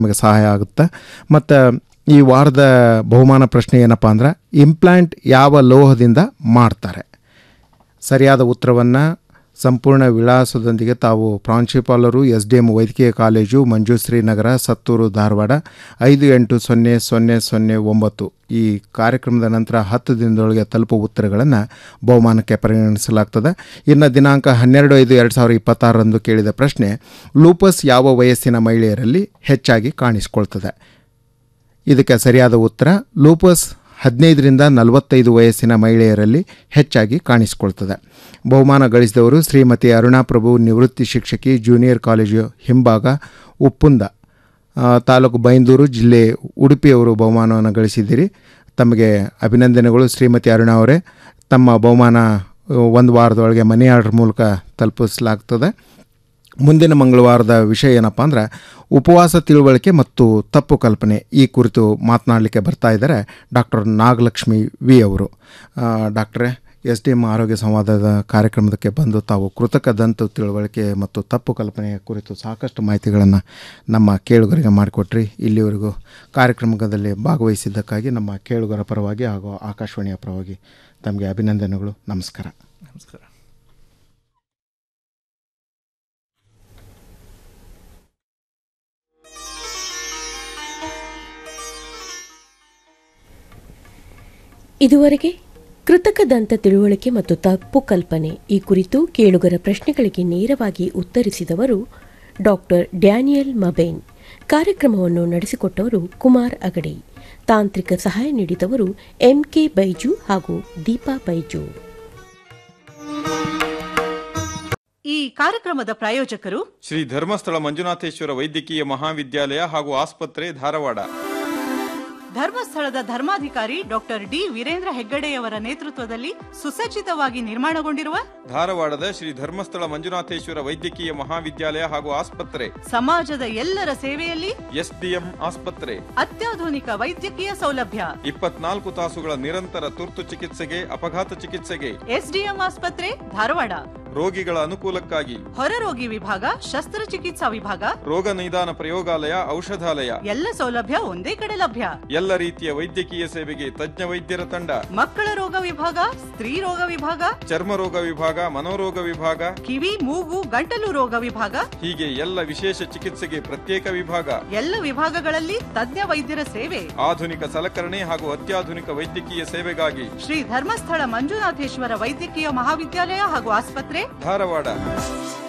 ನಮಗೆ ಸಹಾಯ ಆಗುತ್ತೆ ಮತ್ತು ಈ ವಾರದ ಬಹುಮಾನ ಪ್ರಶ್ನೆ ಏನಪ್ಪ ಅಂದ್ರೆ ಇಂಪ್ಲಾಂಟ್ ಯಾವ ಲೋಹದಿಂದ ಮಾಡ್ತಾರೆ ಸರಿಯಾದ ಉತ್ತರವನ್ನು ಸಂಪೂರ್ಣ ವಿಳಾಸದೊಂದಿಗೆ ತಾವು ಪ್ರಾಂಶುಪಾಲರು ಎಸ್ ಡಿ ಎಂ ವೈದ್ಯಕೀಯ ಕಾಲೇಜು ಮಂಜುಶ್ರೀ ನಗರ ಸತ್ತೂರು ಧಾರವಾಡ ಐದು ಎಂಟು ಸೊನ್ನೆ ಸೊನ್ನೆ ಸೊನ್ನೆ ಒಂಬತ್ತು ಈ ಕಾರ್ಯಕ್ರಮದ ನಂತರ ಹತ್ತು ದಿನದೊಳಗೆ ತಲುಪುವ ಉತ್ತರಗಳನ್ನು ಬಹುಮಾನಕ್ಕೆ ಪರಿಗಣಿಸಲಾಗ್ತದೆ ಇನ್ನು ದಿನಾಂಕ ಹನ್ನೆರಡು ಐದು ಎರಡು ಸಾವಿರದ ಇಪ್ಪತ್ತಾರರಂದು ಕೇಳಿದ ಪ್ರಶ್ನೆ ಲೂಪಸ್ ಯಾವ ವಯಸ್ಸಿನ ಮಹಿಳೆಯರಲ್ಲಿ ಹೆಚ್ಚಾಗಿ ಕಾಣಿಸಿಕೊಳ್ತದೆ ಇದಕ್ಕೆ ಸರಿಯಾದ ಉತ್ತರ ಲೂಪಸ್ ಹದಿನೈದರಿಂದ ನಲವತ್ತೈದು ವಯಸ್ಸಿನ ಮಹಿಳೆಯರಲ್ಲಿ ಹೆಚ್ಚಾಗಿ ಕಾಣಿಸಿಕೊಳ್ತದೆ ಬಹುಮಾನ ಗಳಿಸಿದವರು ಶ್ರೀಮತಿ ಅರುಣಾ ಪ್ರಭು ನಿವೃತ್ತಿ ಶಿಕ್ಷಕಿ ಜೂನಿಯರ್ ಕಾಲೇಜು ಹಿಂಭಾಗ ಉಪ್ಪುಂದ ಆ, ತಾಲೂಕು ಬೈಂದೂರು ಜಿಲ್ಲೆ ಉಡುಪಿಯವರು ಬಹುಮಾನವನ್ನು ಗಳಿಸಿದ್ದೀರಿ ತಮಗೆ ಅಭಿನಂದನೆಗಳು ಶ್ರೀಮತಿ ಅರುಣಾ ಅವರೇ ತಮ್ಮ ಬಹುಮಾನ ಒಂದು ವಾರದೊಳಗೆ ಮನಿ ಆರ್ಡರ್ ಮೂಲಕ ತಲುಪಿಸಲಾಗ್ತದೆ ಮುಂದಿನ ಮಂಗಳವಾರದ ವಿಷಯ ಏನಪ್ಪ ಅಂದ್ರೆ ಉಪವಾಸ ತಿಳುವಳಿಕೆ ಮತ್ತು ತಪ್ಪು ಕಲ್ಪನೆ ಈ ಕುರಿತು ಮಾತನಾಡಲಿಕ್ಕೆ ಬರ್ತಾ ಇದ್ದಾರೆ ಡಾಕ್ಟರ್ ನಾಗಲಕ್ಷ್ಮಿ ವಿ ಅವರು ಆ, ಡಾಕ್ಟ್ರೇ ಎಸ್ ಡಿ ಎಮ್ ಆರೋಗ್ಯ ಸಂವಾದದ ಕಾರ್ಯಕ್ರಮಕ್ಕೆ ಬಂದು ತಾವು ಕೃತಕ ದಂತು ತಿಳುವಳಿಕೆ ಮತ್ತು ತಪ್ಪು ಕಲ್ಪನೆಯ ಕುರಿತು ಸಾಕಷ್ಟು ಮಾಹಿತಿಗಳನ್ನು ನಮ್ಮ ಕೇಳುಗರಿಗೆ ಮಾಡಿಕೊಟ್ರಿ ಇಲ್ಲಿವರೆಗೂ ಕಾರ್ಯಕ್ರಮದಲ್ಲಿ ಭಾಗವಹಿಸಿದ್ದಕ್ಕಾಗಿ ನಮ್ಮ ಕೇಳುಗರ ಪರವಾಗಿ ಹಾಗೂ ಆಕಾಶವಾಣಿಯ ಪರವಾಗಿ ತಮಗೆ ಅಭಿನಂದನೆಗಳು ನಮಸ್ಕಾರ ನಮಸ್ಕಾರ ಇದುವರೆಗೆ ಕೃತಕ ದಂತ ತಿಳುವಳಿಕೆ ಮತ್ತು ತಪ್ಪು ಕಲ್ಪನೆ ಈ ಕುರಿತು ಕೇಳುಗರ ಪ್ರಶ್ನೆಗಳಿಗೆ ನೇರವಾಗಿ ಉತ್ತರಿಸಿದವರು ಡಾಕ್ಟರ್ ಡ್ಯಾನಿಯಲ್ ಮಬೇನ್ ಕಾರ್ಯಕ್ರಮವನ್ನು ನಡೆಸಿಕೊಟ್ಟವರು ಕುಮಾರ್ ಅಗಡಿ ತಾಂತ್ರಿಕ ಸಹಾಯ ನೀಡಿದವರು ಎಂಕೆ ಬೈಜು ಹಾಗೂ ದೀಪಾ ಬೈಜು ಈ ಕಾರ್ಯಕ್ರಮದ ಪ್ರಾಯೋಜಕರು ಶ್ರೀ ಧರ್ಮಸ್ಥಳ ಮಂಜುನಾಥೇಶ್ವರ ವೈದ್ಯಕೀಯ ಮಹಾವಿದ್ಯಾಲಯ ಹಾಗೂ ಆಸ್ಪತ್ರೆ ಧಾರವಾಡ ಧರ್ಮಸ್ಥಳದ ಧರ್ಮಾಧಿಕಾರಿ ಡಾಕ್ಟರ್ ಡಿ ವೀರೇಂದ್ರ ಹೆಗ್ಗಡೆಯವರ ನೇತೃತ್ವದಲ್ಲಿ ಸುಸಜ್ಜಿತವಾಗಿ ನಿರ್ಮಾಣಗೊಂಡಿರುವ ಧಾರವಾಡದ ಶ್ರೀ ಧರ್ಮಸ್ಥಳ ಮಂಜುನಾಥೇಶ್ವರ ವೈದ್ಯಕೀಯ ಮಹಾವಿದ್ಯಾಲಯ ಹಾಗೂ ಆಸ್ಪತ್ರೆ ಸಮಾಜದ ಎಲ್ಲರ ಸೇವೆಯಲ್ಲಿ ಎಸ್ಡಿಎಂ ಆಸ್ಪತ್ರೆ ಅತ್ಯಾಧುನಿಕ ವೈದ್ಯಕೀಯ ಸೌಲಭ್ಯ ಇಪ್ಪತ್ನಾಲ್ಕು ತಾಸುಗಳ ನಿರಂತರ ತುರ್ತು ಚಿಕಿತ್ಸೆಗೆ ಅಪಘಾತ ಚಿಕಿತ್ಸೆಗೆ ಎಸ್ಡಿಎಂ ಆಸ್ಪತ್ರೆ ಧಾರವಾಡ ರೋಗಿಗಳ ಅನುಕೂಲಕ್ಕಾಗಿ ಹೊರರೋಗಿ ವಿಭಾಗ ಶಸ್ತ್ರಚಿಕಿತ್ಸಾ ವಿಭಾಗ ರೋಗ ನಿದಾನ ಪ್ರಯೋಗಾಲಯ ಔಷಧಾಲಯ ಎಲ್ಲ ಸೌಲಭ್ಯ ಒಂದೇ ಕಡೆ ಲಭ್ಯ ಎಲ್ಲ ರೀತಿಯ ವೈದ್ಯಕೀಯ ಸೇವೆಗೆ ತಜ್ಞ ವೈದ್ಯರ ತಂಡ ಮಕ್ಕಳ ರೋಗ ವಿಭಾಗ ಸ್ತ್ರೀ ರೋಗ ವಿಭಾಗ ಚರ್ಮ ರೋಗ ವಿಭಾಗ ಮನೋರೋಗ ವಿಭಾಗ ಕಿವಿ ಮೂಗು ಗಂಟಲು ರೋಗ ವಿಭಾಗ ಹೀಗೆ ಎಲ್ಲ ವಿಶೇಷ ಚಿಕಿತ್ಸೆಗೆ ಪ್ರತ್ಯೇಕ ವಿಭಾಗ ಎಲ್ಲ ವಿಭಾಗಗಳಲ್ಲಿ ತಜ್ಞ ವೈದ್ಯರ ಸೇವೆ ಆಧುನಿಕ ಸಲಕರಣೆ ಹಾಗೂ ಅತ್ಯಾಧುನಿಕ ವೈದ್ಯಕೀಯ ಸೇವೆಗಾಗಿ ಶ್ರೀ ಧರ್ಮಸ್ಥಳ ಮಂಜುನಾಥೇಶ್ವರ ವೈದ್ಯಕೀಯ ಮಹಾವಿದ್ಯಾಲಯ ಹಾಗೂ ಆಸ್ಪತ್ರೆ ಧಾರವಾಡ